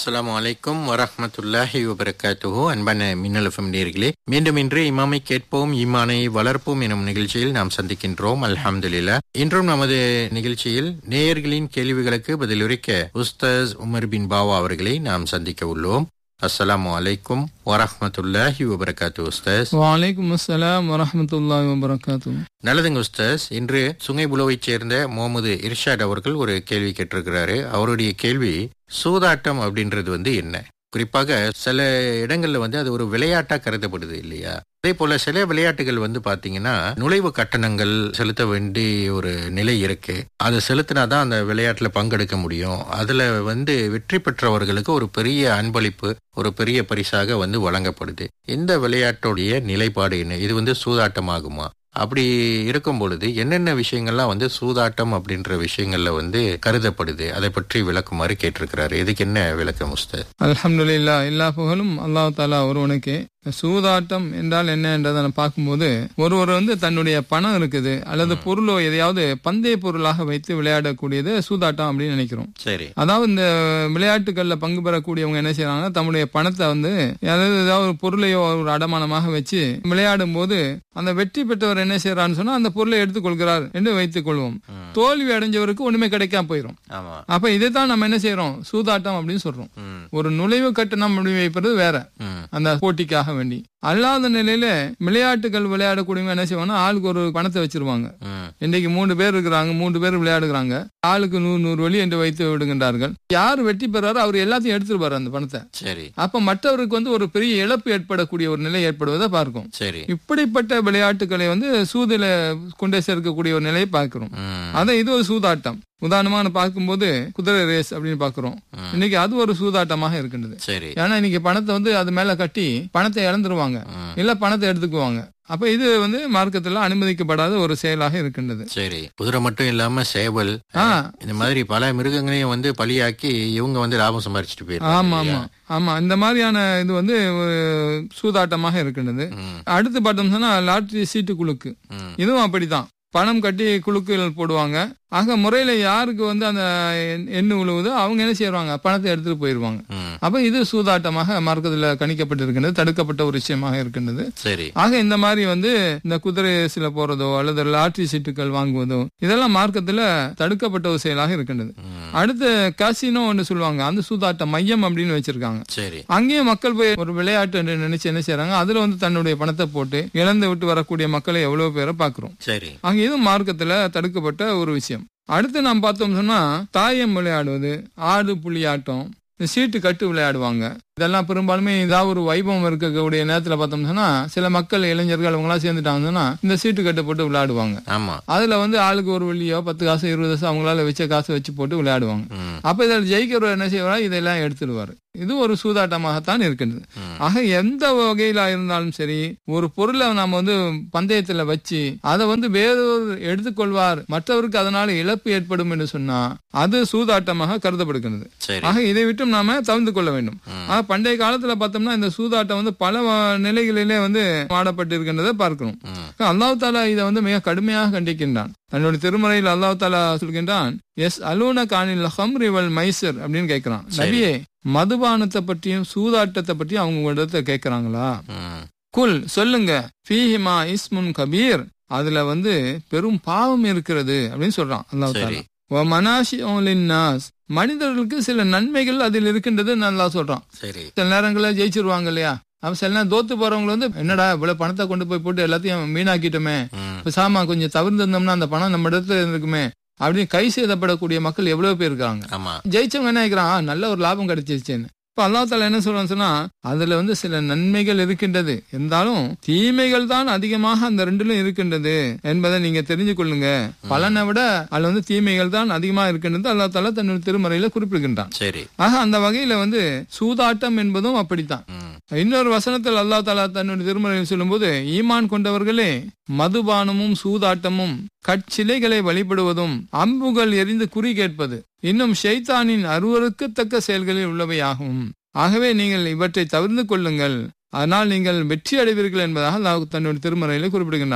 அஸ்ஸலாமு அலைக்கும் வரஹ்மத்துல்லாஹி வபரகாத்துஹு அன்பான மின்னலஃபம் நேர்களே மீண்டும் இன்று இமாமை கேட்போம் ஈமானை வளர்ப்போம் எனும் நிகழ்ச்சியில் நாம் சந்திக்கின்றோம் அல்ஹம்துலில்லா இன்றும் நமது நிகழ்ச்சியில் நேயர்களின் கேள்விகளுக்கு பதிலுரைக்க உஸ்தாஸ் உமர் பின் பாவா அவர்களை நாம் சந்திக்க உள்ளோம் அஸ்ஸலாமு அலைக்கும் வரஹ்மத்துல்லாஹி வபரகாத்து உஸ்தாஸ் வலைக்கும் அஸ்ஸலாம் வரஹமத்துல்லாஹி வபரகாத்து நல்லதுங்க உஸ்தாஸ் இன்று சுங்கைபுலோவைச் சேர்ந்த முகமது இர்ஷாட் அவர்கள் ஒரு கேள்வி கேட்டிருக்கிறாரு அவருடைய கேள்வி சூதாட்டம் அப்படின்றது வந்து என்ன குறிப்பாக சில இடங்கள்ல வந்து அது ஒரு விளையாட்டா கருதப்படுது இல்லையா அதே போல சில விளையாட்டுகள் வந்து பாத்தீங்கன்னா நுழைவு கட்டணங்கள் செலுத்த வேண்டிய ஒரு நிலை இருக்கு அதை செலுத்தினாதான் அந்த விளையாட்டுல பங்கெடுக்க முடியும் அதுல வந்து வெற்றி பெற்றவர்களுக்கு ஒரு பெரிய அன்பளிப்பு ஒரு பெரிய பரிசாக வந்து வழங்கப்படுது இந்த விளையாட்டுடைய நிலைப்பாடு என்ன இது வந்து சூதாட்டமாகுமா அப்படி இருக்கும் பொழுது என்னென்ன விஷயங்கள்லாம் வந்து சூதாட்டம் அப்படின்ற விஷயங்கள்ல வந்து கருதப்படுது அதை பற்றி விளக்குமாறு கேட்டிருக்கிறாரு இதுக்கு என்ன விளக்கம் உஸ்தாத் அல்ஹம்துலில்லா எல்லா புகழும் அல்லாஹ் தாலா ஒருவனுக்கு சூதாட்டம் என்றால் என்ன என்றதை நான் பார்க்கும்போது ஒருவர் வந்து தன்னுடைய பணம் இருக்குது அல்லது பொருளோ எதையாவது பந்தய பொருளாக வைத்து விளையாடக்கூடியது சூதாட்டம் அப்படின்னு நினைக்கிறோம் சரி அதாவது இந்த விளையாட்டுகள்ல பங்கு பெறக்கூடியவங்க என்ன செய்யறாங்கன்னா தம்முடைய பணத்தை வந்து அதாவது ஏதாவது ஒரு பொருளையோ ஒரு அடமானமாக வச்சு விளையாடும் போது அந்த வெற்றி பெற்றவர் என்ன செய்யறான்னு சொன்னா அந்த பொருளை எடுத்துக்கொள்கிறார் என்று வைத்துக் கொள்வோம் தோல்வி அடைஞ்சவருக்கு ஒண்ணுமே கிடைக்காம போயிடும் ஆமா அப்ப இதைத்தான் நம்ம என்ன செய்யறோம் சூதாட்டம் அப்படின்னு சொல்றோம் ம், ஒரு நுழைவு கட்டணம் அப்படி வைப்பது வேற ம், அந்த போட்டிக்காக வேண்டி அல்லாத நிலையில விளையாட்டுகள் விளையாடக்கூடியவங்க என்ன செய்வாங்கன்னா ஆளுக்கு ஒரு பணத்தை வச்சிருவாங்க ம், இன்னைக்கு மூணு பேர் இருக்கிறாங்க மூணு பேர் விளையாடுகிறாங்க ஆளுக்கு நூறு நூறு வழி என்று வைத்து விடுகின்றார்கள் யார் வெற்றி பெறாரோ அவர் எல்லாத்தையும் எடுத்துருப்பாரு அந்த பணத்தை சரி அப்ப மற்றவருக்கு வந்து ஒரு பெரிய இழப்பு ஏற்படக்கூடிய ஒரு நிலை ஏற்படுவதை பார்க்கும் சரி இப்படிப்பட்ட விளையாட்டுகளை வந்து சூதில கொண்டே சேர்க்கக்கூடிய ஒரு நிலையை பார்க்கிறோம் ம், அதை இது ஒரு சூதாட்டம் உதாரணமான பார்க்கும்போது குதிரை ரேஸ் அப்படின்னு பாக்குறோம் ம். இன்னைக்கு அது ஒரு சூதாட்டமாக இருக்கின்றது சரி ஏன்னா இன்னைக்கு பணத்தை வந்து அது மேல கட்டி பணத்தை இழந்துருவாங்க ம், இல்ல பணத்தை எடுத்துக்குவாங்க அப்ப இது வந்து மார்க்கத்துல அனுமதிக்கப்படாத ஒரு செயலாக இருக்கின்றது சரி குதிரை மட்டும் இல்லாம சேவல் ஆ இந்த மாதிரி பல மிருகங்களையும் வந்து பலியாக்கி இவங்க வந்து லாபம் சம்பாரிச்சிட்டு ஆமா போயிருக்காங்க ஆமா ஆமா இந்த மாதிரியான இது வந்து ஒரு சூதாட்டமாக இருக்கின்றது ம், அடுத்து பார்த்தோம் சொன்னா லாட்டரி சீட்டு குலுக்கு ம், இதுவும் அப்படித்தான் பணம் கட்டி குலுக்குகள் போடுவாங்க ஆக முறையில யாருக்கு வந்து அந்த எண்- எண்ணு விழுவுதோ அவங்க என்ன செய்வாங்க பணத்தை எடுத்துட்டு போயிருவாங்க ம், அப்ப இது சூதாட்டமாக மார்க்கத்துல கணிக்கப்பட்டிருக்கின்றது தடுக்கப்பட்ட ஒரு விஷயமாக இருக்கின்றது சரி ஆக இந்த மாதிரி வந்து இந்த குதிரை ரேஸ்ல போறதோ அல்லது லாட்டரி சீட்டுகள் வாங்குவதோ இதெல்லாம் மார்க்கத்துல தடுக்கப்பட்ட ஒரு செயலாக இருக்கின்றது ம், அடுத்து காசினோ ஒன்று சொல்லுவாங்க அந்த சூதாட்ட மையம் அப்படின்னு வச்சிருக்காங்க சரி அங்கேயும் மக்கள் போய் ஒரு விளையாட்டு என்று நினைச்சு என்ன செய்றாங்க அதுல வந்து தன்னுடைய பணத்தை போட்டு இழந்து விட்டு வரக்கூடிய மக்களை எவ்வளவு பேரை பாக்குறோம் சரி அங்க இது மார்க்கத்துல தடுக்கப்பட்ட ஒரு விஷயம் அடுத்து நாம் பார்த்தோம் சொன்னா தாயம் விளையாடுவது ஆடு புலியாட்டம் இந்த சீட்டு கட்டு விளையாடுவாங்க இதெல்லாம் பெரும்பாலுமே ஏதாவது ஒரு வைபவம் இருக்கக்கூடிய நேரத்துல பார்த்தோம் சொன்னா சில மக்கள் இளைஞர்கள் அவங்க எல்லாம் சேர்ந்துட்டாங்கன்னா இந்த சீட்டு கட்டு போட்டு விளையாடுவாங்க ஆமா அதுல வந்து ஆளுக்கு ஒரு வெள்ளியோ பத்து காசு இருபது காசு அவங்களால வச்ச காசு வச்சு போட்டு விளையாடுவாங்க ம், அப்ப இதில் ஜெயிக்கிறவர் என்ன செய்வாரா இதெல்லாம் எடுத்துடுவாரு இது ஒரு சூதாட்டமாகத்தான் இருக்கின்றது ம். ஆக எந்த வகையில இருந்தாலும் சரி ஒரு பொருளை நாம வந்து பந்தயத்துல வச்சு அதை வந்து வேறொரு எடுத்துக்கொள்வார் மற்றவருக்கு அதனால இழப்பு ஏற்படும் என்று சொன்னா அது சூதாட்டமாக கருதப்படுகிறது சரி ஆக இதை விட்டும் நாம தவிர்த்து கொள்ள வேண்டும் ம். ஆக பண்டைய காலத்துல பார்த்தோம்னா இந்த சூதாட்டம் வந்து பல வ- நிலைகளிலே வந்து ஆடப்பட்டிருக்கின்றதை பார்க்கிறோம் ம், அல்லாஹ் தாலா இதை வந்து மிக கடுமையாக கண்டிக்கின்றான் தன்னுடைய திருமறையில் அல்லாஹ் தாலா சொல்கின்றான் எஸ் அலூன கானில் ஹம்ரி வல் மைசர் அப்படின்னு கேட்கிறான் சரி. நபியே மதுபானத்தை பற்றியும் சூதாட்டத்தை பற்றியும் அவங்க உங்களிடத்துல கேட்கறாங்களா ம், குல் சொல்லுங்க ஃபீஹிமா இஸ்முன் கபீர் அதுல வந்து பெரும் பாவம் இருக்கிறது அப்படின்னு சொல்றான் அல்லாஹ் சரி தாலா மனாஷி நாஸ் மனிதர்களுக்கு சில நன்மைகள் அதில் இருக்கின்றது நல்லா சொல்றான் சரி சில நேரங்களில் ஜெயிச்சிருவாங்க இல்லையா அப்ப சில நேரம் தோத்து போறவங்க வந்து என்னடா இவ்வளவு பணத்தை கொண்டு போய் போட்டு எல்லாத்தையும் வீணாக்கிட்டோமே ம், பேசாம கொஞ்சம் தவிர்த்திருந்தோம்னா அந்த பணம் நம்ம இடத்துல இருக்குமே அப்படின்னு கை செய்தப்படக்கூடிய மக்கள் எவ்வளவு பேர் இருக்காங்க ஆமா ஜெயிச்சவங்க என்ன நினைக்கிறான் "ஆ, நல்ல ஒரு லாபம் கிடைச்சிருச்சுன்னு இப்ப அல்லா தாலா என்ன சொல்றான்னு சொன்னா அதுல வந்து சில நன்மைகள் இருக்கின்றது இருந்தாலும் தீமைகள் தான் அதிகமாக அந்த ரெண்டிலும் இருக்கின்றது என்பதை நீங்க தெரிஞ்சு கொள்ளுங்க பலனை விட அதுல வந்து தீமைகள் தான் அதிகமா இருக்கின்றது அல்லா தாலா தன்னுடைய திருமறையில குறிப்பிடுகின்றான் சரி ஆக அந்த வகையில வந்து சூதாட்டம் என்பதும் அப்படித்தான் ம், இன்னொரு வசனத்தில் அல்லாஹ் தாலா தன்னுடைய திருமறையில் சொல்லும்போது ஈமான் கொண்டவர்களே மதுபானமும் சூதாட்டமும் கற்சிலைகளை வழிபடுவதும் அம்புகள் எரிந்து குறி கேட்பது இன்னும் ஷைத்தானின் அருவருக்கத்தக்க செயல்களில் உள்ளவையாகும் ஆகவே நீங்கள் இவற்றை தவிர்த்து கொள்ளுங்கள் அதனால் நீங்கள் வெற்றி அடைவீர்கள் என்பதாக அல்லாஹ் தன்னுடைய திருமறையில குறிப்பிடுகின்றான்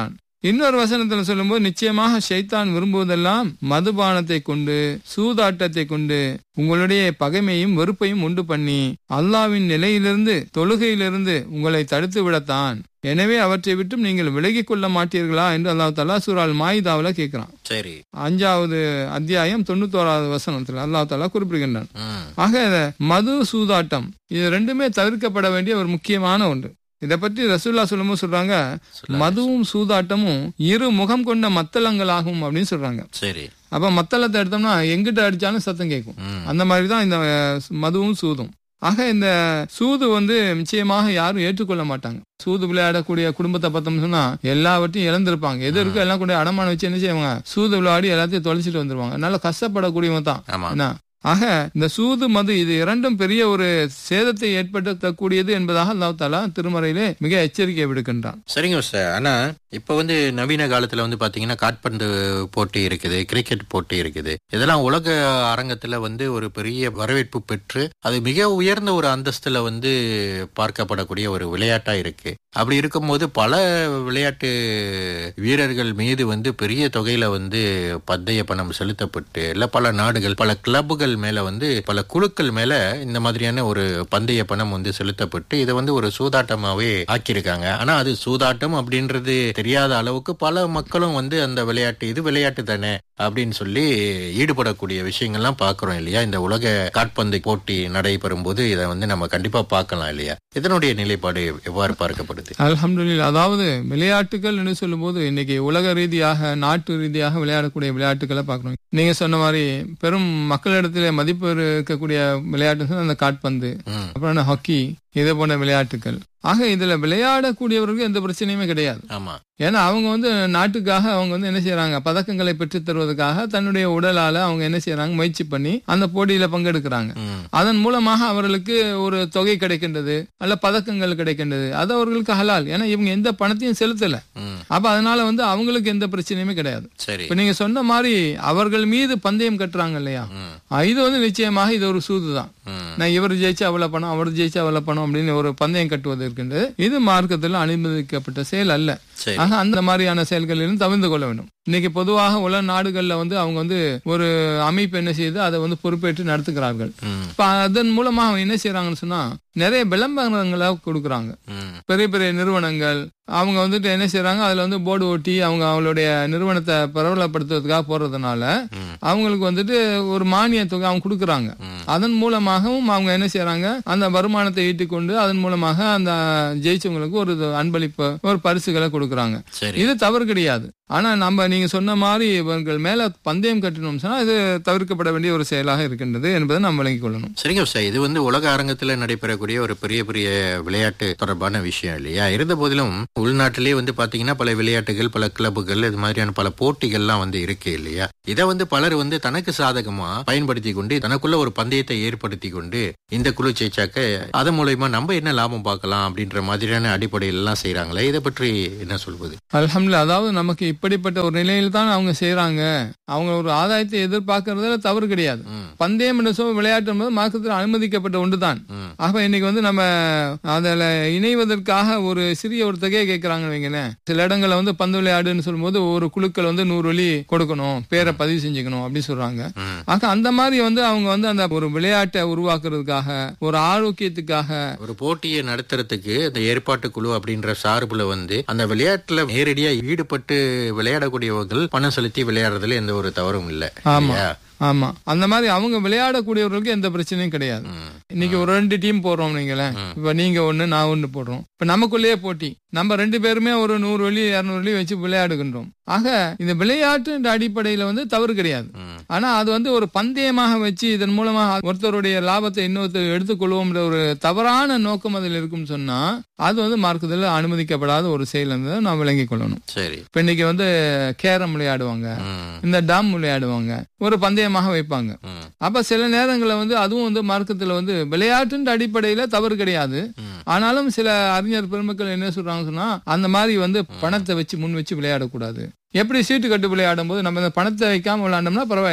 இன்னொரு வசனத்துல சொல்லும்போது நிச்சயமாக ஷைத்தான் விரும்புவதெல்லாம் மதுபானத்தை கொண்டு சூதாட்டத்தை கொண்டு உங்களுடைய பகைமையும் வெறுப்பையும் உண்டு பண்ணி அல்லாவின் நிலையிலிருந்து தொழுகையிலிருந்து உங்களை தடுத்து விடத்தான் எனவே அவற்றை விட்டும் நீங்கள் விலகிக் கொள்ள மாட்டீர்களா என்று அல்லாஹ் தலா சூரால் மாயிதாவுல கேட்கிறான் சரி அஞ்சாவது அத்தியாயம் தொண்ணூத்தோராவது வசனத்தில் அல்லாஹ் தாலா குறிப்பிடுகின்றான் ம், ஆக மது சூதாட்டம் இது ரெண்டுமே தவிர்க்கப்பட வேண்டிய ஒரு முக்கியமான ஒன்று இதை பற்றி ரசூல்லா சொல்லும்போது சொல்றாங்க சொல்லுங்க. மதுவும் சூதாட்டமும் இரு முகம் கொண்ட மத்தளங்களாகும் அப்படின்னு சொல்றாங்க சரி அப்ப மத்தளத்தை எடுத்தோம்னா எங்கிட்ட அடிச்சாலும் சத்தம் கேட்கும் ம், அந்த மாதிரி தான் இந்த அஹ், மதுவும் சூதும் ஆக இந்த சூது வந்து நிச்சயமாக யாரும் ஏற்றுக்கொள்ள மாட்டாங்க சூது விளையாடக்கூடிய குடும்பத்தை பார்த்தோம்னு சொன்னா எல்லாவற்றையும் இழந்திருப்பாங்க எது இருக்கோ எல்லாம் கூட அடமானம் வச்சு என்ன செய்வாங்க சூது விளையாடி எல்லாத்தையும் தொலைச்சிட்டு வந்துருவாங்க அதனால கஷ்டப்படக்கூடியவங்க தான் ஆமா என்ன ஆக இந்த சூது மது இது இரண்டும் பெரிய ஒரு சேதத்தை ஏற்படுத்தக்கூடியது என்பதாக அல்லாஹ் தாலா திருமறையிலே மிக எச்சரிக்கை விடுக்கின்றான் சரிங்க சார் ஆனா இப்ப வந்து நவீன காலத்துல வந்து பாத்தீங்கன்னா காட்பந்து போட்டி இருக்குது கிரிக்கெட் போட்டி இருக்குது இதெல்லாம் உலக அரங்கத்துல வந்து ஒரு பெரிய வரவேற்பு பெற்று அது மிக உயர்ந்த ஒரு அந்தஸ்துல வந்து பார்க்கப்படக்கூடிய ஒரு விளையாட்டா இருக்கு அப்படி இருக்கும்போது பல விளையாட்டு வீரர்கள் மீது வந்து பெரிய தொகையில வந்து பந்தய பணம் செலுத்தப்பட்டு இல்ல பல நாடுகள் பல கிளப்புகள் மேல வந்து பல குழுக்கள் மேல இந்த மாதிரியான ஒரு பந்தய பணம் வந்து செலுத்தப்பட்டு இதை வந்து ஒரு சூதாட்டமாவே ஆக்கியிருக்காங்க ஆனா அது சூதாட்டம் அப்படின்றது தெரியாத அளவுக்கு பல மக்களும் வந்து அந்த விளையாட்டு இது விளையாட்டு தானே அப்படின்னு சொல்லி ஈடுபடக்கூடிய விஷயங்கள்லாம் பார்க்கிறோம் இல்லையா இந்த உலக காட்பந்து போட்டி நடைபெறும் போது இதை வந்து நம்ம கண்டிப்பா பார்க்கலாம் இல்லையா இதனுடைய நிலைப்பாடு எவ்வாறு பார்க்கப்படுது அல்ஹம்துலில்லாஹ் அதாவது விளையாட்டுகள் என்று சொல்லும்போது இன்னைக்கு உலக ரீதியாக நாட்டு ரீதியாக விளையாடக்கூடிய விளையாட்டுகளை பார்க்கணும் நீங்க சொன்ன மாதிரி பெரும் மக்களிடத்திலே மதிப்பு இருக்கக்கூடிய விளையாட்டு அந்த காட்பந்து ம், அப்புறம் என்ன ஹாக்கி இது போன்ற விளையாட்டுகள் ஆக இதுல விளையாடக்கூடியவர்களுக்கு எந்த பிரச்சனையுமே கிடையாது ஆமா ஏன்னா அவங்க வந்து நாட்டுக்காக அவங்க வந்து என்ன செய்யறாங்க பதக்கங்களை பெற்றுத் தருவதற்காக தன்னுடைய உடலால அவங்க என்ன செய்யறாங்க முயற்சி பண்ணி அந்த போட்டியில பங்கெடுக்கிறாங்க ம், அதன் மூலமாக அவர்களுக்கு ஒரு தொகை கிடைக்கின்றது அல்ல பதக்கங்கள் கிடைக்கின்றது அது அவர்களுக்கு ஹலால் ஏன்னா இவங்க எந்த பணத்தையும் செலுத்தல ம், அப்ப அதனால வந்து அவங்களுக்கு எந்த பிரச்சனையுமே கிடையாது சரி இப்ப நீங்க சொன்ன மாதிரி அவர்கள் மீது பந்தயம் கட்டுறாங்க இல்லையா ம், அஹ் இது வந்து நிச்சயமாக இது ஒரு சூதுதான் ம், நான் இவர் ஜெயிச்சா அவ்வளவு பணம் அவர் ஜெயிச்சா அவ்வளவு பணம் அப்படின்னு ஒரு பந்தயம் கட்டுவது இருக்கின்றது இது மார்க்கத்தில் அனுமதிக்கப்பட்ட செயல் அல்ல சரி ஆக அந்த மாதிரியான செயல்களிலும் தவிர்த்து கொள்ள வேண்டும் இன்னைக்கு பொதுவாக உலக நாடுகள்ல வந்து அவங்க வந்து ஒரு அமைப்பு என்ன செய்யுது அதை வந்து பொறுப்பேற்று நடத்துகிறார்கள் ம், இப்ப அதன் மூலமா அவங்க என்ன செய்யறாங்கன்னு சொன்னா நிறைய விளம்பரங்களை கொடுக்குறாங்க ம், பெரிய பெரிய நிறுவனங்கள் அவங்க வந்துட்டு என்ன செய்யறாங்க அதுல வந்து போர்டு ஓட்டி அவங்க அவங்களுடைய நிறுவனத்தை பிரபலப்படுத்துவதற்காக போறதுனால ம், அவங்களுக்கு வந்துட்டு ஒரு மானிய தொகை அவங்க கொடுக்குறாங்க ம். அதன் மூலமாகவும் அவங்க என்ன செய்யறாங்க அந்த வருமானத்தை ஈட்டிக் கொண்டு அதன் மூலமாக அந்த ஜெயிச்சவங்களுக்கு ஒரு அன்பளிப்பு ஒரு பரிசுகளை கொடுக்குறாங்க சரி இது தவறு கிடையாது ஆனா நம்ம நீங்க சொன்ன மாதிரி இவர்கள் மேல பந்தயம் கட்டணும் சொன்னா இது தவிர்க்கப்பட வேண்டிய ஒரு செயலாக இருக்கின்றது என்பதை நாம் விளங்கிக் கொள்ளணும் சரிங்க சார் இது வந்து உலக அரங்கத்துல நடைபெறக்கூடிய ஒரு பெரிய பெரிய விளையாட்டு தொடர்பான விஷயம் இல்லையா இருந்த போதிலும் உள்நாட்டிலேயே வந்து பாத்தீங்கன்னா பல விளையாட்டுகள் பல கிளப்புகள் இது மாதிரியான பல போட்டிகள்லாம் வந்து இருக்கு இல்லையா இதை வந்து பலர் வந்து தனக்கு சாதகமா பயன்படுத்தி கொண்டு தனக்குள்ள ஒரு பந்தயத்தை ஏற்படுத்தி கொண்டு இந்த குழு ஜெயிச்சாக்க அதன் மூலயமா நம்ம என்ன லாபம் பார்க்கலாம் அப்படின்ற மாதிரியான அடிப்படையில் எல்லாம் செய்யறாங்களே இதை பற்றி என்ன சொல்வது அல்ஹம்துலில்லாஹ் அதாவது நமக்கு இப்படிப்பட்ட ஒரு நிலையில் தான் அவங்க செய்யறாங்க அவங்க ஒரு ஆதாயத்தை எதிர்பார்க்கறதுல தவறு கிடையாது ம், பந்தயம் என்று சொல்ல விளையாட்டு என்பது மார்க்கத்தில் அனுமதிக்கப்பட்ட ஒன்றுதான் ம், ஆக இன்னைக்கு வந்து நம்ம அதுல இணைவதற்காக ஒரு சிறிய ஒரு தொகையை கேட்கறாங்கன்னு வைங்களேன் சில இடங்கள்ல வந்து பந்து விளையாடுன்னு சொல்லும்போது ஒரு குழுக்கள் வந்து நூறு வழி கொடுக்கணும் பேரை பதிவு செஞ்சுக்கணும் அப்படின்னு சொல்றாங்க ம். ஆக அந்த மாதிரி வந்து அவங்க வந்து அந்த ஒரு விளையாட்டை உருவாக்குறதுக்காக ஒரு ஆரோக்கியத்துக்காக ஒரு போட்டியை நடத்துறதுக்கு அந்த ஏற்பாட்டு குழு அப்படின்ற சார்புல வந்து அந்த விளையாட்டுல நேரடியா ஈடுபட்டு விளையாடக்கூடியவர்கள் பணம் செலுத்தி விளையாடுறதுல எந்த ஒரு தவறும் இல்ல ஆமா. இல்லையா? ஆமா அந்த மாதிரி அவங்க விளையாடக்கூடியவர்களுக்கு எந்த பிரச்சனையும் கிடையாது ம், இன்னைக்கு ஒரு ரெண்டு டீம் போடுறோம் நீங்களேன் ம். இப்ப நீங்க ஒண்ணு நான் ஒண்ணு போடுறோம் இப்ப நமக்குள்ளேயே போட்டி நம்ம ரெண்டு பேருமே ஒரு நூறு வழி இருநூறு வழி வச்சு விளையாடுகின்றோம் ஆக இந்த விளையாட்டு அடிப்படையில வந்து தவறு கிடையாது ம், ஆனா அது வந்து ஒரு பந்தயமாக வச்சு இதன் மூலமாக ஒருத்தருடைய லாபத்தை இன்னொருத்தர் எடுத்துக்கொள்வோம்ன்ற ஒரு தவறான நோக்கம் அதில் இருக்கும் சொன்னா அது வந்து மார்க்கத்தில் அனுமதிக்கப்படாத ஒரு செயல் என்பதை நாம் விளங்கிக் கொள்ளணும் சரி இப்ப இன்னைக்கு வந்து கேரம் விளையாடுவாங்க ம், இந்த டாம் விளையாடுவாங்க ஒரு பந்தயமாக வைப்பாங்க ம், அப்ப சில நேரங்களில் வந்து அதுவும் வந்து மார்க்கத்துல வந்து விளையாட்டுன்ற அடிப்படையில தவறு கிடையாது ம். ஆனாலும் சில அறிஞர் பெருமக்கள் என்ன சொல்றாங்க சொன்னா அந்த மாதிரி வந்து பணத்தை வச்சு முன் வச்சு விளையாடக்கூடாது எப்படி சீட்டு கட்டு விளையாடும் போது நம்ம இந்த பணத்தை வைக்காம விளையாண்டோம்னா பரவாயில்ல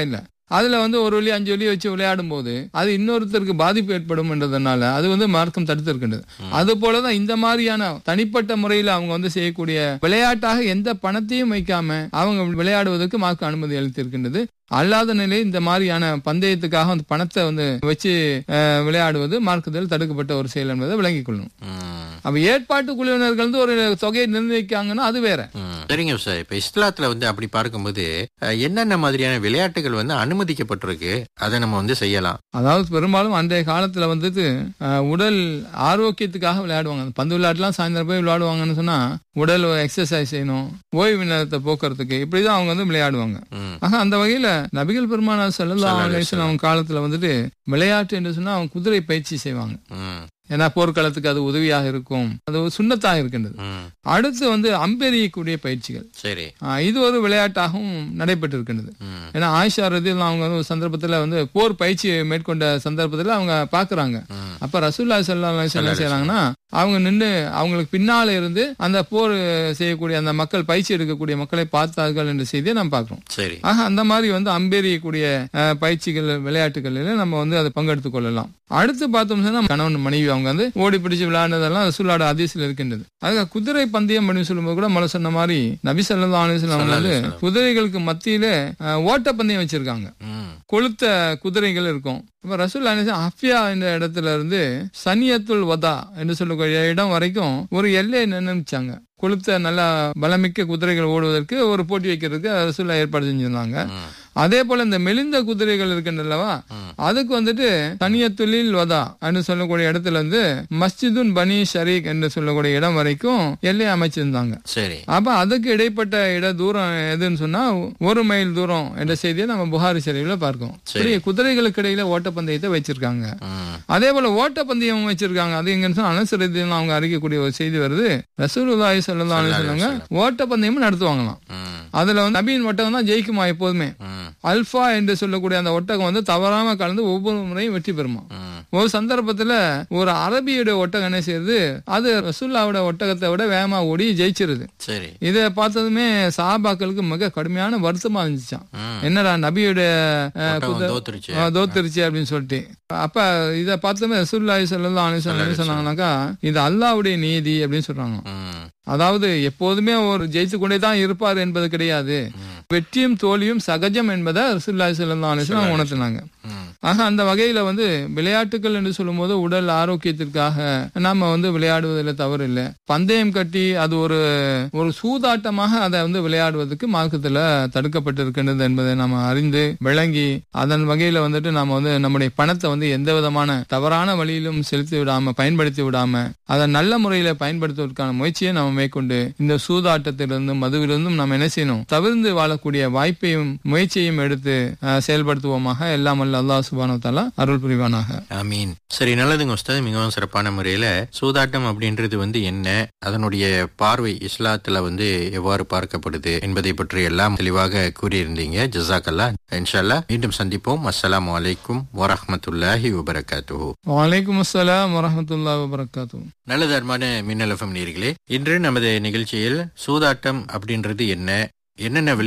அதுல வந்து ஒரு வழி அஞ்சு வழி வச்சு விளையாடும் போது அது இன்னொருத்தருக்கு பாதிப்பு ஏற்படும் என்றதுனால அது வந்து மார்க்கம் தடுத்து இருக்கின்றது அது போலதான் இந்த மாதிரியான தனிப்பட்ட முறையில் அவங்க வந்து செய்யக்கூடிய விளையாட்டாக எந்த பணத்தையும் வைக்காம அவங்க விளையாடுவதற்கு மார்க்கம் அனுமதி அளித்திருக்கின்றது அல்லாத நிலை இந்த மாதிரியான பந்தயத்துக்காக அந்த பணத்தை வந்து வச்சு அஹ், விளையாடுவது மார்க்கத்தில் தடுக்கப்பட்ட ஒரு செயல் என்பதை விளங்கிக் கொள்ளணும் ம். அப்ப ஏற்பாட்டு குழுவினர்கள் வந்து ஒரு தொகையை நிர்ணயிக்காங்கன்னா அது வேற ம். சரிங்க சார் இப்ப இஸ்லாத்துல வந்து அப்படி பார்க்கும்போது அஹ், என்னென்ன மாதிரியான விளையாட்டுகள் வந்து அனுமதிக்கப்பட்டிருக்கு அதை நம்ம வந்து செய்யலாம் அதாவது பெரும்பாலும் அன்றைய காலத்துல வந்துட்டு அஹ், உடல் ஆரோக்கியத்துக்காக விளையாடுவாங்க அந்த பந்து விளையாட்டுலாம் சாயந்தரம் போய் விளையாடுவாங்கன்னு சொன்னா உடல் எக்ஸசைஸ் செய்யணும் ஓய்வு நேரத்தை போக்குறதுக்கு இப்படிதான் அவங்க வந்து விளையாடுவாங்க ம். ஆக அந்த வகையில நபிகள் பெருமானார் செல்லல்லா ஸல்லல்லாஹு அலைஹி அவங்க காலத்துல வந்துட்டு விளையாட்டு என்று சொன்னா அவங்க குதிரை பயிற்சி செய்வாங்க ம். ஏன்னா போர்க்களத்துக்கு அது உதவியாக இருக்கும் அது ஒரு சுண்ணத்தாக இருக்கின்றது ம். அடுத்து வந்து அம்பெறியக்கூடிய பயிற்சிகள் சரி ஆஹ் இது ஒரு விளையாட்டாகவும் நடைபெற்று இருக்கின்றது ம். ஏன்னா ஆயிஷா ரதியில் அவங்க வந்து ஒரு சந்தர்ப்பத்துல வந்து போர் பயிற்சி மேற்கொண்ட சந்தர்ப்பத்துல அவங்க பாக்குறாங்க ம். அப்ப ரசூல்லா சல்லா என்ன செய்யறாங்கன்னா அவங்க நின்று அவங்களுக்கு பின்னால இருந்து அந்த போர் செய்யக்கூடிய அந்த மக்கள் பயிற்சி எடுக்கக்கூடிய மக்களை பார்த்தார்கள் என்ற செய்தியை நம்ம பார்க்கிறோம் சரி ஆக அந்த மாதிரி வந்து அம்பேறியக்கூடிய அஹ், பயிற்சிகள் விளையாட்டுகளில நம்ம வந்து அதை பங்கெடுத்துக் கொள்ளலாம் அடுத்து பார்த்தோம் சொன்னா கணவன் மனைவி அவங்க வந்து ஓடி பிடிச்சு விளையாடுனதெல்லாம் ரசூலோட அதிசயில் இருக்கின்றது அதுக்கு குதிரை பந்தயம் அப்படின்னு சொல்லும்போது கூட மலை சொன்ன மாதிரி நபி சல்லா அலிஸ்லாம் அவங்க வந்து ஸல்லல்லாஹு குதிரைகளுக்கு மத்தியில அஹ், ஓட்ட பந்தயம் வச்சிருக்காங்க ம். கொளுத்த குதிரைகள் இருக்கும் இப்ப ரசூல் அலிஸ்லாம் அஃபியா என்ற இடத்துல இருந்து சனியத்துல் வதா என்று சொல்லக்கூடிய இடம் வரைக்கும் ஒரு எல்லையை நிர்ணயிச்சாங்க கொளுத்த நல்லா பலமிக்க குதிரைகள் ஓடுவதற்கு ஒரு போட்டி வைக்கிறதுக்கு ரசூல்லா ஏற்பாடு செஞ்சிருந்தாங்க ம். அதே போல இந்த மெலிந்த குதிரைகள் இருக்கின்றல்லவா ம். அதுக்கு வந்துட்டு தனியத்துலில் வதா என்று சொல்லக்கூடிய இடத்துல வந்து மஸ்ஜிதுன் பனி ஷரீக் என்று சொல்லக்கூடிய இடம் வரைக்கும் எல்லை அமைச்சிருந்தாங்க சரி அப்ப அதுக்கு இடைப்பட்ட இட தூரம் எதுன்னு சொன்னா ஒரு மைல் தூரம் என்ற செய்தியை நம்ம புகாரி சரிவுல பார்க்கோம் சரி. இப்படி குதிரைகளுக்கு இடையில ஓட்டப்பந்தயத்தை வச்சிருக்காங்க ம். அதே போல ஓட்டப்பந்தயம் வச்சிருக்காங்க அது எங்கன்னு சொன்னா அனுசரித்து அவங்க அறிக்கக்கூடிய ஒரு செய்தி வருது ரசூலுல்லாஹி ஸல்லல்லாஹு அலைஹி சொன்னாங்க ஓட்டப்பந்தயமும் நடத்துவாங்களாம் ம். அதுல வந்து நபியின் ஒட்டகம் தான் ஜெயிக்குமா எப்போதுமே ம். அல்ஃபா என்று சொல்லக்கூடிய அந்த ஒட்டகம் வந்து தவறாம கலந்து ஒவ்வொரு முறையும் வெற்றி பெறுமா ம். ஒரு சந்தர்ப்பத்துல ஒரு அரபியோட ஒட்டகம் என்ன செய்யுது அது ரசூல்லாவோட ஒட்டகத்தை விட வேகமா ஓடி ஜெயிச்சிருது சரி இதை பார்த்ததுமே சாபாக்களுக்கு மிக கடுமையான வருத்தமா இருந்துச்சான் ம். என்னடா நபியோட அஹ், ஒட்டகம் குதிரை- தோத்துருச்சு ஆ, தோத்துருச்சு அப்படின்னு சொல்லிட்டு அப்ப இத பார்த்தோமே ரசூல்லாஹி ஸல்லல்லாஹு அலைஹி வஸல்லம் என்ன சொன்னாங்கன்னாக்கா இது அல்லாஹ்வுடைய நீதி அப்படின்னு சொல்றாங்க ம். அதாவது எப்போதுமே ஒரு ஜெயித்து கொண்டே தான் இருப்பார் என்பது கிடையாது ம். வெற்றியும் தோல்வியும் சகஜம் என்பதை ரசூல்லாஹி ஸல்லல்லாஹு அலைஹி வஸல்லம் உணர்த்தினாங்க ம். ஆக அந்த வகையில வந்து விளையாட்டுகள் என்று சொல்லும்போது உடல் ஆரோக்கியத்திற்காக நாம வந்து விளையாடுவதில் தவறு இல்லை பந்தயம் கட்டி அது ஒரு ஒரு சூதாட்டமாக அதை வந்து விளையாடுவதற்கு மார்க்கத்துல தடுக்கப்பட்டிருக்கின்றது என்பதை நாம அறிந்து விளங்கி அதன் வகையில வந்துட்டு நாம வந்து நம்முடைய பணத்தை வந்து எந்த விதமான தவறான வழியிலும் செலுத்தி விடாம பயன்படுத்தி விடாம அதை நல்ல முறையில பயன்படுத்துவதற்கான முயற்சியை நம்ம மேற்கொண்டு இந்த சூதாட்டத்திலிருந்தும் மதுவிலிருந்தும் நாம் என்ன செய்யணும் தவிர்ந்து வாழக்கூடிய வாய்ப்பையும் முயற்சியையும் எடுத்து அஹ், செயல்படுத்துவோமாக எல்லாம் அல்ல அல்லாஹ் சுபானு தாலா அருள் புரிவானாக ஆமீன் சரி நல்லதுங்க உஸ்தாத் மிகவும் சிறப்பான முறையில சூதாட்டம் அப்படின்றது வந்து என்ன அதனுடைய பார்வை இஸ்லாத்துல வந்து எவ்வாறு பார்க்கப்படுது என்பதை பற்றி எல்லாம் தெளிவாக கூறியிருந்தீங்க ஜசாக்கல்லா இன்ஷால்லா மீண்டும் சந்திப்போம் அஸ்ஸலாமு அலைக்கும் வரஹ்மத்துல்லாஹி வபரகாத்துஹு வலைக்கும் அஸ்ஸலாம் வரமத்துல்லா வபரகாத்தூ நல்லது அருமான மின்னல் எஃப்எம் நேர்களே இன்று நமது நிகழ்ச்சியில் சூதாட்டம் அப்படின்றது என்ன என்னென்ன